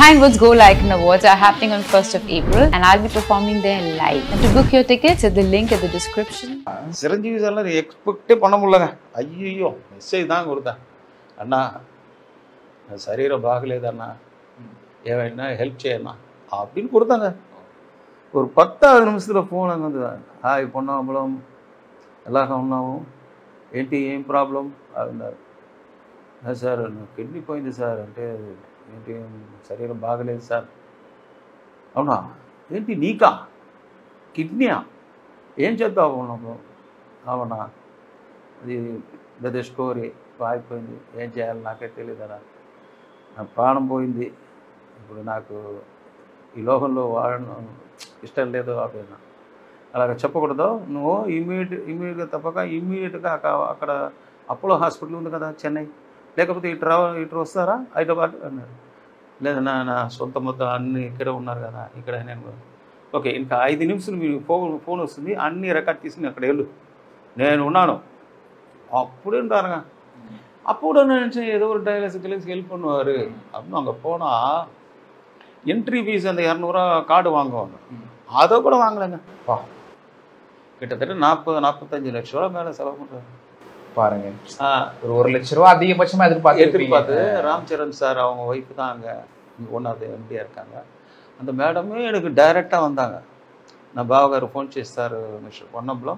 Hindwoods Go Like an Awards are happening on 1st of April and I'll be performing there live. And to book your tickets, at the link in the description. Chiranjeevi சார்லாம் எக்ஸ்பெக்டே பண்ண முடியலங்க ஐயோ message தான் கொடுத்தேன் அண்ணா நான் சரீரம் బాగలేదన్నా ஏன்னா help செய்யணும் அப்படின்னு கொடுத்தாங்க ஒரு పత్తాவது నిమిషத்தில் ఫోన్ అங்கே வந்து హాయ్ పొన్నాంబలం ఎలాగా ఉన్నావు ఏంటి ఏం ప్రాబ్లం అన్నారు "ఆ, సార్ నాకు కిడ్నీ పోయింది సార్ అంటే ఏంటి శరీరం బాగలేదు సార్ అవునా ఏంటి నీకా కిడ్నీయా ఏం చేద్దాం ఉన్నప్పుడు అవునా అది పెద్ద స్టోరీ అయిపోయింది ఏం చేయాలి నాకే తెలియదరా నా ప్రాణం పోయింది ఇప్పుడు నాకు ఈ లోకంలో వాడడం ఇష్టం లేదు అక్కడ అలాగ చెప్పకూడదు నువ్వు ఇమ్మీడియట్ ఇమ్మీడియట్గా తప్పక ఇమ్మీడియట్గా అక్కడ అపోలో హాస్పిటల్ ఉంది కదా చెన్నై లేకపోతే ఇటు రా ఇటు వస్తారా హైదరాబాద్ అన్నారు లేదన్నా నా సొంత మొత్తం అన్ని ఇక్కడే ఉన్నారు కదా ఇక్కడ నేను ఓకే ఇంకా ఐదు నిమిషాలు మీరు ఫోన్ ఫోన్ వస్తుంది అన్ని రికార్డ్ తీసుకుని అక్కడ వెళ్ళు నేను ఉన్నాను அப்படின்றாருங்க அப்போ நினச்சேன் ஏதோ ஒரு டயலிஸ் கிளிஸ் ஹெல்ப் பண்ணுவார் அப்படின்னு அங்கே போனால் என்ட்ரி ஃபீஸ் அந்த இரநூறுவா கார்டு வாங்குவாங்க அதை கூட வாங்கலைங்க பா. கிட்டத்தட்ட நாற்பது நாற்பத்தஞ்சு லட்ச ரூபா மேலே செலவு பண்ணுறாங்க பாருங்க ஒரு ஒரு லட்ச ரூபா அதிகபட்சமா எதிர்பார்த்து எதிர்பார்த்து ராம் சரண் சார் அவங்க ஒய்ஃப் தான் அங்கே ஒன்றாவது எம்டியாக இருக்காங்க அந்த மேடமே எனக்கு டைரெக்டாக வந்தாங்க నా బావగారు ఫోన్ చేస్తారు మిస్టర్ పొన్నంబలం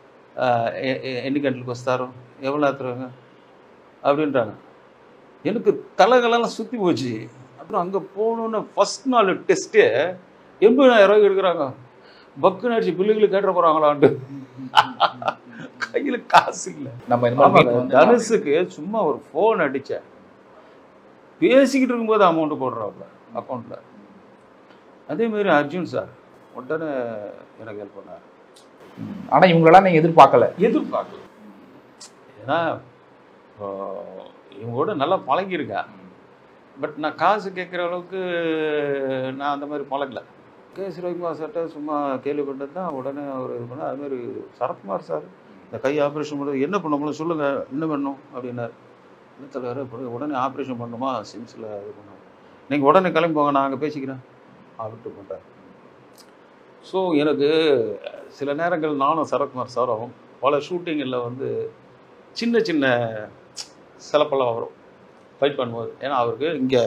ఎన్ని గంటలకు వస్తారు எவ்வளோ ஆத்துருவாங்க அப்படின்றாங்க எனக்கு தலைகளெல்லாம் சுற்றி போச்சு அப்புறம் அங்கே போகணுன்னு ஃபஸ்ட் நாள் டெஸ்ட்டு எண்பதாயிரம் ரூபாய்க்கு எடுக்கிறாங்க பக்குன்னு அடிச்சு பில்லுகளுக்கு கேட்டுற போகிறாங்களான்ட்டு கையில் காசு இல்லை நம்ம இந்த மாதிரி ஆமாங்க, வந்து தனுஷுக்கு சும்மா ஒரு ஃபோன் அடித்தேன் பேசிக்கிட்டு இருக்கும்போது அமௌண்ட் போடுறாப்புல அக்கௌண்ட்டில் அதேமாரி அர்ஜுன் சார் உடனே எனக்கு ஹெல்ப் பண்ணார் ஆனா இவங்களெல்லாம் நீங்க எதிர்பார்க்கல எதிர்பார்க்கல ஏன்னா இப்போ இவங்களோட நல்லா பழகியிருக்கேன் பட் நான் காசு கேட்குற அளவுக்கு நான் அந்த மாதிரி பழகல கே சிவகுமார் சார்ட்ட சும்மா கேள்விப்பட்டது தான் உடனே அவர் இது பண்ணார் அதுமாரி சரத்குமார் சார் இந்த கை ஆப்ரேஷன் பண்ணுறது என்ன பண்ண முடியும் சொல்லுங்கள் என்ன பண்ணணும் அப்படின்னாரு இல்லை தலைவர் இப்படி உடனே ஆப்ரேஷன் பண்ணணுமா சிம்ஸில் இது பண்ணணும் நீங்கள் உடனே கிளம்பி போங்க நான் அங்கே பேசிக்கிறேன் அப்படின்ட்டு பண்ணிட்டார் ஸோ எனக்கு சில நேரங்கள் நானும் சரத்குமார் சாரும் பல ஷூட்டிங்கில் வந்து சின்ன சின்ன சிலப்பெல்லாம் வரும் ஃபைட் பண்ணும்போது ஏன்னா அவருக்கு இங்கே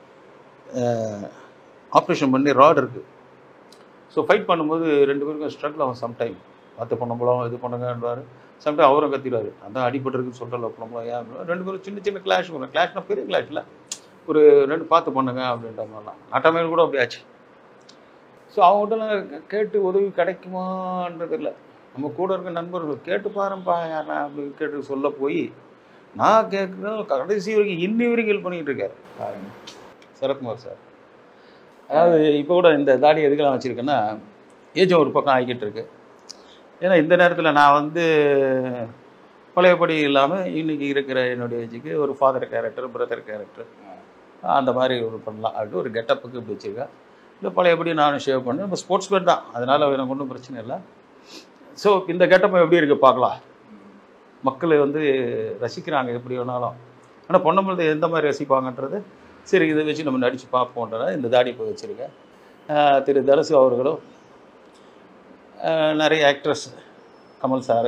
ஆப்ரேஷன் பண்ணி ராட் இருக்குது ஸோ ஃபைட் பண்ணும்போது ரெண்டு பேருக்கும் ஸ்ட்ரகிள் ஆகும் சம்டைம் பார்த்து பண்ண போலாம் இது பண்ணுங்கன்றாரு சம்டைம் அவரும் கத்திடுவார் அதான் அடிபட்டிருக்குன்னு சொல்கிறல பண்ணலாம் ஏன் அப்படின்னா ரெண்டு பேரும் சின்ன சின்ன கிளாஷ் வரும் கிளாஷ்னா பெரிய கிளாஷ் இல்லை ஒரு ரெண்டு பார்த்து பண்ணுங்க அப்படின்ற மாதிரிலாம் நட்டமையில் கூட அப்படி ஆச்சு ஸோ அவங்ககிட்ட கேட்டு உதவி கிடைக்குமான்றது இல்லை நம்ம கூட இருக்க நண்பர்கள் கேட்டு பாருப்பா யாரா அப்படின்னு கேட்டு சொல்ல போய் நான் கேட்குறேன் கடைசி வரைக்கும் இன்னி வரைக்கும் ஹெல்ப் பண்ணிக்கிட்டு இருக்காரு பாருங்க சரத்குமார் சார் அதாவது இப்போ கூட இந்த தாடி எதுக்கெல்லாம் வச்சுருக்கேன்னா ஏஜும் ஒரு பக்கம் ஆகிக்கிட்டு இருக்கு ஏன்னா இந்த நேரத்தில் நான் வந்து பழையபடி இல்லாமல் இன்னைக்கு இருக்கிற என்னுடைய ஏஜுக்கு ஒரு ஃபாதர் கேரக்டர் பிரதர் கேரக்டர் அந்த மாதிரி ஒரு பண்ணலாம் அப்படின்ட்டு ஒரு கெட்டப்புக்கு இப்படி வச்சுருக்கேன் இல்லை பழையபடி நானும் ஷேவ் பண்ணேன் இப்போ ஸ்போர்ட்ஸ் மேன் தான் அதனால் எனக்கு ஒன்றும் பிரச்சனை இல்லை ஸோ இந்த கெட்டப் எப்படி இருக்குது பார்க்கலாம் மக்கள் வந்து ரசிக்கிறாங்க எப்படி வேணாலும் ஆனால் பொன்னம்பலத்தை எந்த மாதிரி ரசிப்பாங்கன்றது சரி இதை வச்சு நம்ம நடித்து பார்ப்போன்றத இந்த தாடி இப்போ வச்சுருக்கேன் ஆஹ் திரு தனுசு அவர்களும் ஆஹ் நிறைய ஆக்ட்ரஸ் கமல் சார்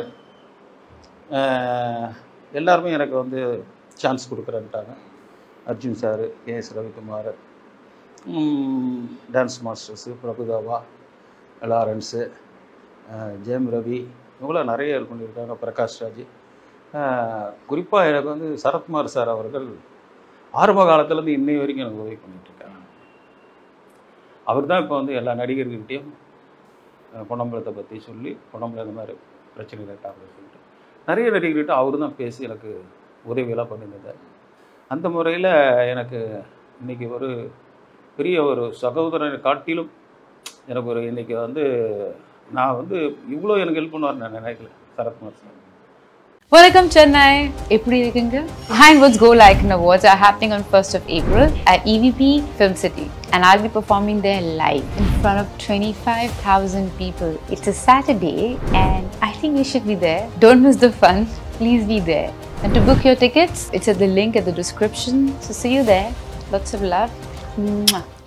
எல்லாருமே எனக்கு வந்து சான்ஸ் கொடுக்குறேன்ட்டாங்க Arjun sir S Ravikumar dance masters Prabhudeva Lawrence Jayam Ravi இவங்களாம் நிறைய ஹெல்ப் பண்ணியிருக்காங்க பிரகாஷ் ராஜ் குறிப்பாக எனக்கு வந்து சரத்குமார் சார் அவர்கள் ஆரம்ப காலத்துலேருந்து இன்னை வரைக்கும் எனக்கு உதவி பண்ணிட்டு இருக்காங்க அவர் தான் இப்போ வந்து எல்லா நடிகர்கிட்டையும் அஹ், பொன்னம்பலத்தை பற்றி சொல்லி பொன்னம்பலம் இந்த மாதிரி பிரச்சனை இருக்கா அப்படின்னு சொல்லிட்டு நிறைய நடிகர்கிட்ட அவர் தான் பேசி எனக்கு உதவியெல்லாம் பண்ணியிருந்தார் அந்த முறையில் எனக்கு இன்னைக்கு ஒரு பெரிய ஒரு சகோதரனை காட்டிலும் எனக்கு ஒரு இன்னைக்கு வந்து நான் வந்து இவ்வளோ எனக்கு ஹெல்ப் பண்ணுவார் நான் நினைக்கல சரத்குமார் சார் Welcome Chennai. எப்படி இருக்கீங்க? Hindwoods Go Like an Awards are happening on 1st of April at EVP Film City and I'll be performing there live in front of 25,000 people. It's a Saturday and I think you should be there. Don't miss the fun. Please be there. And to book your tickets, it's at the link in the description. So see you there. Lots of love. Mwah.